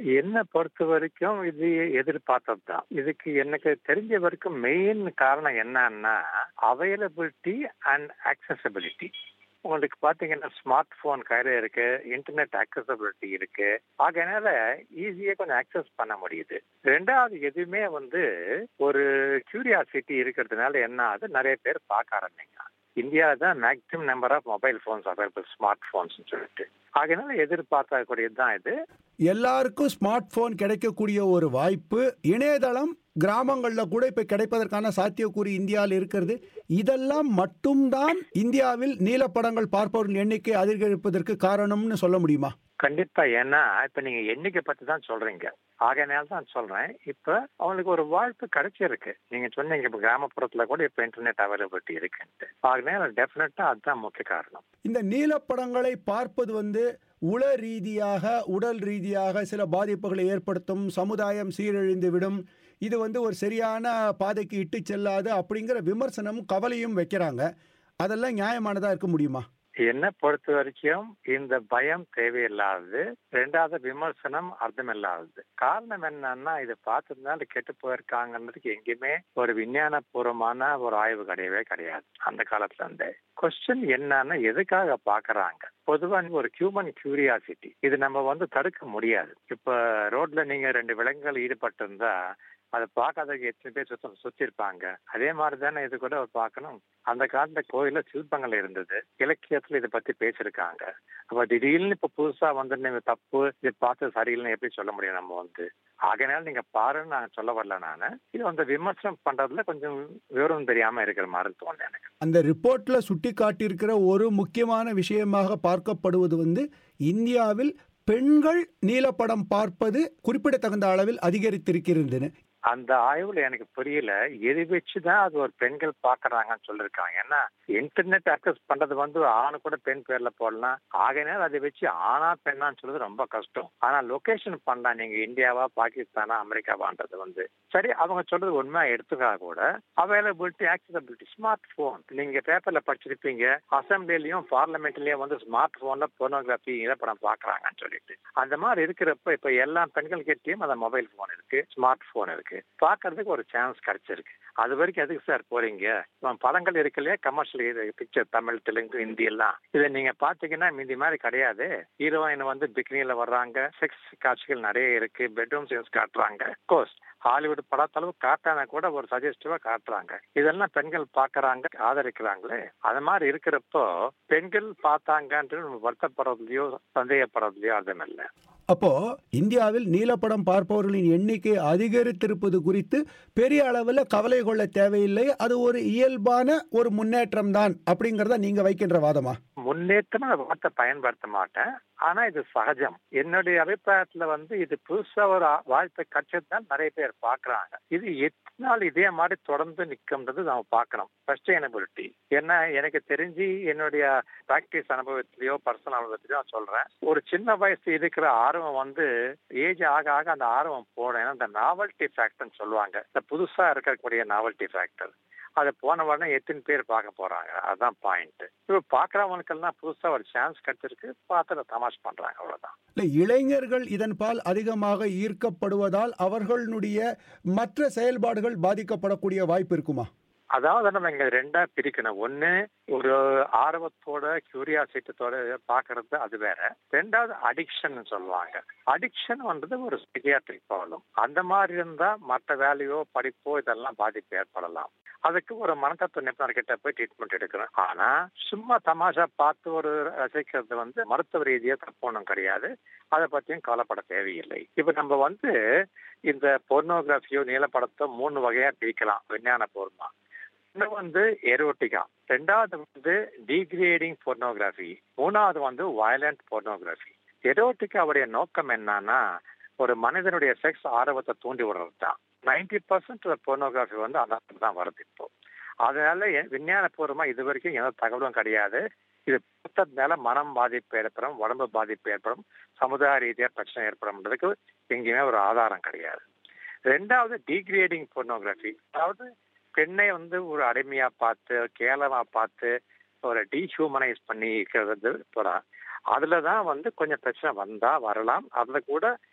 என்ன பொறுத்த வரைக்கும் இது எதிர்பார்த்தது தான் இதுக்கு எனக்கு தெரிஞ்ச வரைக்கும் மெயின் காரணம் என்னன்னா அவைலபிலிட்டி அண்ட் accessibility உங்களுக்கு பாத்தீங்கன்னா ஸ்மார்ட் போன் கையில இருக்கு இன்டர்நெட் accessibility இருக்கு ஆகையினால ஈஸியா கொஞ்சம் அக்சஸ் பண்ண முடியுது ரெண்டாவது எதுவுமே வந்து ஒரு கியூரியாசிட்டி இருக்கிறதுனால என்ன ஆகுது நிறைய பேர் பார்க்க ஆரம்பிங்க இந்தியா தான் maximum number of mobile phones available smart phones சொல்லிட்டு ஆகையினால எதிர்பார்க்கக்கூடியது தான் இது எல்லாருக்கும் ஸ்மார்ட் போன் கிடைக்கக்கூடிய ஒரு வாய்ப்பு இணையதளம் கிராமங்களில் கூட இப்போ கிடைப்பதற்கான சாத்தியக்கூறு இந்தியாவில் இருக்கிறது இதெல்லாம் மட்டும்தான் இந்தியாவில் நீலப்படங்கள் பார்ப்பவர்கள் எண்ணிக்கை அதிகரிப்பதற்கு காரணம்னு சொல்ல முடியுமா கண்டிப்பா ஏன்னா இப்ப நீங்க எண்ணிக்கை பத்தி தான் சொல்றீங்க ஆகையினால தான் சொல்றேன் இப்ப அவங்களுக்கு ஒரு வாய்ப்பு கிடைச்சிருக்கு நீங்க சொன்னீங்க இப்ப கிராமப்புறத்துல கூட இப்ப இன்டர்நெட் அவைலபிலிட்டி இருக்குன்ட்டு ஆகையினால டெஃபினட்டா அதுதான் முக்கிய காரணம் இந்த நீலப்படங்களை பார்ப்பது வந்து உள ரீதியாக உடல் ரீதியாக சில பாதிப்புகளை ஏற்படுத்தும் சமுதாயம் சீரழிந்து விடும் இது வந்து ஒரு சரியான பாதைக்கு இட்டு செல்லாது அப்படிங்கிற விமர்சனம் கவலையும் வைக்கிறாங்க அதெல்லாம் நியாயமானதா இருக்க முடியுமா என்ன பொறுத்த வரைக்கும் இந்த பயம் தேவையில்லாதது ரெண்டாவது விமர்சனம் அர்த்தமில்லாதது காரணம் என்னன்னா இது பார்த்ததுனால கெட்டு போயிருக்காங்கன்றதுக்கு எங்கேயுமே ஒரு விஞ்ஞான பூர்வமான ஒரு ஆய்வு கிடையவே கிடையாது அந்த காலத்துல இருந்தே கொஸ்டின் என்னன்னா எதுக்காக பாக்குறாங்க பொதுவா ஒரு ஹியூமன் கியூரியாசிட்டி இது நம்ம வந்து தடுக்க முடியாது இப்ப ரோட்ல நீங்க ரெண்டு விலங்குகள் ஈடுபட்டு இருந்தா அதை பார்க்காததுக்கு எத்தனை பேர் சுத்தம் சுத்தி இருப்பாங்க அதே மாதிரி தானே இது கூட பார்க்கணும் அந்த காலத்துல கோயில சிற்பங்கள் இருந்தது இலக்கியத்துல இதை பத்தி பேசியிருக்காங்க அப்ப திடீர்னு இப்ப புதுசா வந்து நீங்க தப்பு இது பார்த்து சரியில்லைன்னு எப்படி சொல்ல முடியும் நம்ம வந்து ஆகையினால நீங்க பாருன்னு நான் சொல்ல வரல நானு இது வந்து விமர்சனம் பண்றதுல கொஞ்சம் விவரம் தெரியாம இருக்கிற மாதிரி தோணுது எனக்கு அந்த ரிப்போர்ட்ல சுட்டி காட்டியிருக்கிற ஒரு முக்கியமான விஷயமாக பார்க்கப்படுவது வந்து இந்தியாவில் பெண்கள் நீலப்படம் பார்ப்பது குறிப்பிடத்தகுந்த அளவில் அதிகரித்திருக்கிறதுன்னு அந்த ஆய்வுல எனக்கு புரியல எது வச்சுதான் அது ஒரு பெண்கள் பாக்குறாங்கன்னு சொல்லிருக்காங்க ஏன்னா இன்டர்நெட் அக்சஸ் பண்றது வந்து ஆணு கூட பெண் பேர்ல போடலாம் ஆகையினால அதை வச்சு ஆனா பெண்ணான்னு சொல்றது ரொம்ப கஷ்டம் ஆனா லொகேஷன் பண்ணலாம் நீங்க இந்தியாவா பாகிஸ்தானா அமெரிக்காவான்றது வந்து சரி அவங்க சொல்றது உண்மையா எடுத்துக்கா கூட அவைலபிலிட்டி ஆக்சசபிலிட்டி ஸ்மார்ட் போன் நீங்க பேப்பர்ல படிச்சிருப்பீங்க அசம்பிளிலையும் பார்லிமெண்ட்லயும் வந்து ஸ்மார்ட் போன்ல போனோகிராஃபி இலப்படம் பாக்குறாங்கன்னு சொல்லிட்டு அந்த மாதிரி இருக்கிறப்ப இப்ப எல்லா பெண்கள் கிட்டயும் அந்த மொபைல் போன் இருக்கு ஸ்மார்ட் போன் இருக்கு பாக்குறதுக்கு ஒரு சான்ஸ் கிடைச்சிருக்கு அது வரைக்கும் எதுக்கு சார் போறீங்க படங்கள் இருக்கு இல்லையா கமர்ஷியல் பிக்சர் தமிழ் தெலுங்கு ஹிந்தி எல்லாம் இதை நீங்க பாத்தீங்கன்னா மீதி மாதிரி கிடையாது ஹீரோயின் வந்து பிக்னில வர்றாங்க செக்ஸ் காட்சிகள் நிறைய இருக்கு பெட்ரூம் சீன்ஸ் காட்டுறாங்க கோர்ஸ் ஹாலிவுட் படத்தளவு காட்டான கூட ஒரு சஜஸ்டிவா காட்டுறாங்க இதெல்லாம் பெண்கள் பாக்குறாங்க ஆதரிக்கிறாங்களே அது மாதிரி இருக்கிறப்போ பெண்கள் பார்த்தாங்கன்றது நம்ம வருத்தப்படுறதுலயோ சந்தேகப்படுறதுலயோ அர்த்தம் இல்லை அப்போ இந்தியாவில் நீலப்படம் பார்ப்பவர்களின் எண்ணிக்கை அதிகரித்திருப்பது குறித்து பெரிய அளவில் கவலை கொள்ள தேவையில்லை அது ஒரு இயல்பான ஒரு முன்னேற்றம் தான் அப்படிங்கறத நீங்க வைக்கின்ற வாதமா முன்னேற்றம் அந்த வார்த்தை பயன்படுத்த மாட்டேன் ஆனா இது சகஜம் என்னுடைய அபிப்பிராயத்துல வந்து இது புதுசா ஒரு வாய்ப்பை கிடைச்சதுதான் நிறைய பேர் பாக்குறாங்க இது எத்தனை நாள் இதே மாதிரி தொடர்ந்து நிற்கும்ன்றது நம்ம பார்க்கணும் சஸ்டைனபிலிட்டி ஏன்னா எனக்கு தெரிஞ்சு என்னுடைய பிராக்டிஸ் அனுபவத்திலயோ பர்சனல் அனுபவத்திலயோ நான் சொல்றேன் ஒரு சின்ன வயசு இருக்கிற ஆர்வம் வந்து ஏஜ் ஆக ஆக அந்த ஆர்வம் போடும் ஏன்னா இந்த நாவல்டி ஃபேக்டர்னு சொல்லுவாங்க இந்த புதுசா இருக்கக்கூடிய நாவல்டி ஃபேக்டர் அது போன உடனே எத்தனை பேர் பார்க்க போறாங்க அதான் பாயிண்ட் இப்போ பாக்குறவங்களுக்கெல்லாம் புதுசா ஒரு சான்ஸ் கிடைச்சிருக்கு பார்த்து தமாஷ் பண்றாங்க அவ்வளவுதான் இல்லை இளைஞர்கள் இதன் பால் அதிகமாக ஈர்க்கப்படுவதால் அவர்களுடைய மற்ற செயல்பாடுகள் பாதிக்கப்படக்கூடிய வாய்ப்பு இருக்குமா அதாவது நம்ம இங்க ரெண்டா பிரிக்கணும் ஒண்ணு ஒரு ஆர்வத்தோட கியூரியாசிட்டத்தோட பாக்குறது அது வேற ரெண்டாவது அடிக்ஷன் சொல்லுவாங்க அடிக்ஷன் வந்து ஒரு சைக்கியாட்ரிக் ப்ராப்ளம் அந்த மாதிரி இருந்தா மற்ற வேலையோ படிப்போ இதெல்லாம் பாதிப்பு ஏற்படலாம் அதுக்கு ஒரு மனத்தத்துவ நிபுணர் கிட்ட போய் ட்ரீட்மெண்ட் எடுக்கணும் ஆனா சும்மா தமாஷா பார்த்து ஒரு ரசிக்கிறது வந்து மருத்துவ ரீதியா தப்பு ஒன்றும் கிடையாது அதை பத்தியும் கவலைப்பட தேவையில்லை இப்ப நம்ம வந்து இந்த பொர்னோகிராஃபியோ நீலப்படத்தோ மூணு வகையா பிரிக்கலாம் விஞ்ஞான பூர்வமா ஒன்று வந்து எரோட்டிகா ரெண்டாவது வந்து டீக்ரேடிங் பொர்னோகிராஃபி மூணாவது வந்து வயலண்ட் பொர்னோகிராஃபி எரோட்டிகாவுடைய நோக்கம் என்னன்னா ஒரு மனிதனுடைய செக்ஸ் ஆர்வத்தை தூண்டி விடுறது தான் நைன்டி பர்சன்ட் பொர்னோகிராஃபி வந்து அதான் தான் வருது இப்போ அதனால விஞ்ஞான பூர்வமா இது வரைக்கும் எந்த தகவலும் கிடையாது இது பார்த்ததுனால மனம் பாதிப்பு ஏற்படும் உடம்பு பாதிப்பு ஏற்படும் சமுதாய ரீதியா பிரச்சனை ஏற்படும்ன்றதுக்கு எங்கேயுமே ஒரு ஆதாரம் கிடையாது ரெண்டாவது டீக்ரேடிங் பொர்னோகிராஃபி அதாவது பெண்ணை வந்து ஒரு அடிமையா பார்த்து கேவலமா பார்த்து ஒரு டீஹியூமனைஸ் பண்ணி இருக்கிறது போறான் அதுலதான் வந்து கொஞ்சம் பிரச்சனை வந்தா வரலாம் அதுல கூட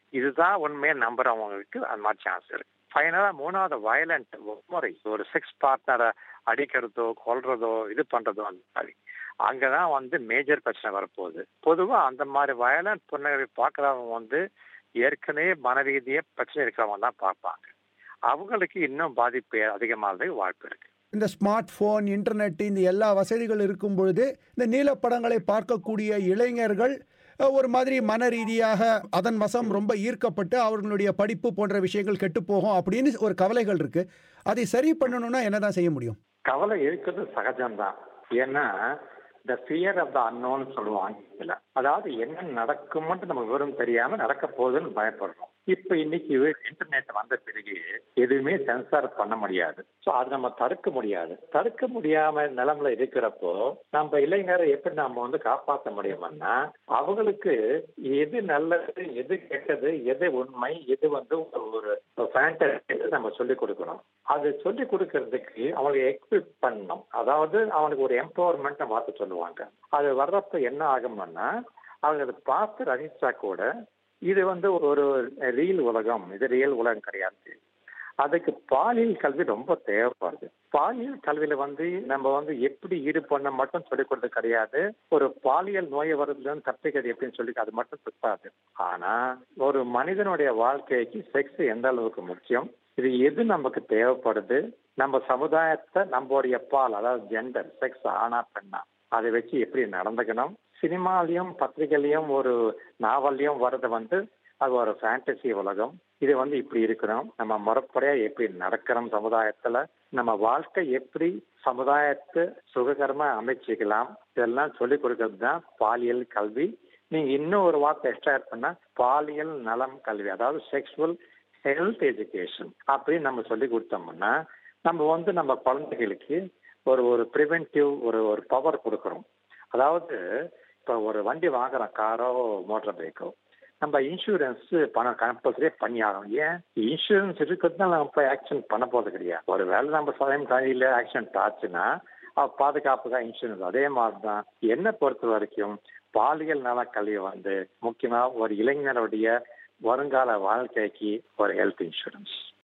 இதுதான் உண்மையை நம்புறவங்களுக்கு அந்த மாதிரி சான்ஸ் இருக்கு ஃபைனலா மூணாவது வயலண்ட் முறை ஒரு செக்ஸ் பார்ட்னரை அடிக்கிறதோ கொல்றதோ இது பண்றதோ அந்த மாதிரி அங்கதான் வந்து மேஜர் பிரச்சனை வரப்போகுது பொதுவா அந்த மாதிரி வயலண்ட் புன்னகை பார்க்கறவங்க வந்து ஏற்கனவே மனரீதிய பிரச்சனை இருக்கிறவங்க தான் பார்ப்பாங்க அவங்களுக்கு இன்னும் பாதிப்பு அதிகமாகிறதுக்கு வாய்ப்பு இருக்கு இந்த ஸ்மார்ட் ஃபோன் இன்டர்நெட் இந்த எல்லா வசதிகள் இருக்கும் பொழுது இந்த நீலப்படங்களை பார்க்கக்கூடிய இளைஞர்கள் அஹ், ஒரு மாதிரி மன ரீதியாக அதன் வசம் ரொம்ப ஈர்க்கப்பட்டு அவர்களுடைய படிப்பு போன்ற விஷயங்கள் கெட்டு போகும் அப்படின்னு ஒரு கவலைகள் இருக்கு அதை சரி பண்ணணும்னா என்னதான் செய்ய முடியும் கவலை இருக்கிறது சகஜம்தான் ஏன்னா இந்த ஃபியர் ஆஃப் த அன்னோன்னு சொல்லுவாங்க இதுல அதாவது என்ன நடக்கும்னு நமக்கு விவரம் தெரியாம நடக்க போகுதுன்னு பயப்படுறோம் இப்ப இன்னைக்கு இன்டர்நெட் வந்த பிறகு எதுவுமே சென்சார் பண்ண முடியாது ஸோ அது நம்ம தடுக்க முடியாது தடுக்க முடியாம நிலைமையில இருக்கிறப்போ நம்ம இளைஞரை எப்படி நம்ம வந்து காப்பாற்ற முடியும்னா அவங்களுக்கு எது நல்லது எது கெட்டது எது உண்மை எது வந்து ஒரு ஃபேண்டசி நம்ம சொல்லி கொடுக்கணும் அது சொல்லி கொடுக்கறதுக்கு அவங்களுக்கு எக்விப் பண்ணணும் அதாவது அவனுக்கு ஒரு எம்பவர்மெண்ட் பார்த்து சொல்லுவாங்க அது வர்றப்ப என்ன ஆகும்னா அவங்க அதை பார்த்து ரசிச்சா கூட இது வந்து ஒரு ரியல் உலகம் இது ரியல் உலகம் கிடையாது அதுக்கு பாலியல் கல்வி ரொம்ப தேவைப்படுது பாலியல் கல்வியில வந்து நம்ம வந்து எப்படி ஈடுபண்ண மட்டும் சொல்லிக் கொடுத்து கிடையாது ஒரு பாலியல் நோயை வருதுன்னு தப்பிக்கிறது எப்படின்னு சொல்லி அது மட்டும் சுத்தாது ஆனா ஒரு மனிதனுடைய வாழ்க்கைக்கு செக்ஸ் எந்த அளவுக்கு முக்கியம் இது எது நமக்கு தேவைப்படுது நம்ம சமுதாயத்தை நம்மளுடைய பால் அதாவது ஜெண்டர் செக்ஸ் ஆனா பெண்ணா அதை வச்சு எப்படி நடந்துக்கணும் சினிமாலையும் பத்திரிகையிலையும் ஒரு நாவல்லையும் வர்றது வந்து அது ஒரு ஃபேண்டசி உலகம் இது வந்து இப்படி இருக்கணும் நம்ம முறைப்படியா எப்படி நடக்கிறோம் சமுதாயத்துல நம்ம வாழ்க்கை எப்படி சமுதாயத்தை சுககரமா அமைச்சிக்கலாம் இதெல்லாம் சொல்லிக் கொடுக்கறது தான் பாலியல் கல்வி நீங்க இன்னும் ஒரு வார்த்தை எக்ஸ்ட்ரா ஆட் பண்ணா பாலியல் நலம் கல்வி அதாவது செக்ஷுவல் ஹெல்த் எஜுகேஷன் அப்படின்னு நம்ம சொல்லி கொடுத்தோம்னா நம்ம வந்து நம்ம குழந்தைகளுக்கு ஒரு ஒரு ப்ரிவென்டிவ் ஒரு ஒரு பவர் கொடுக்குறோம் அதாவது இப்போ ஒரு வண்டி வாங்குறோம் காரோ மோட்டார் பைக்கோ நம்ம இன்சூரன்ஸ் பணம் கம்பல்சரியா பண்ணி ஆகணும் ஏன் இன்சூரன்ஸ் இருக்கிறதுனால நம்ம போய் ஆக்ஷன் பண்ண போறது கிடையாது ஒரு வேலை நம்ம சமயம் காலையில் ஆக்சிடென்ட் ஆச்சுன்னா பாதுகாப்பு தான் இன்சூரன்ஸ் அதே மாதிரி தான் என்னை பொறுத்த வரைக்கும் பாலியல் நல கல்வி வந்து முக்கியமா ஒரு இளைஞருடைய வருங்கால வாழ்க்கைக்கு ஒரு ஹெல்த் இன்சூரன்ஸ்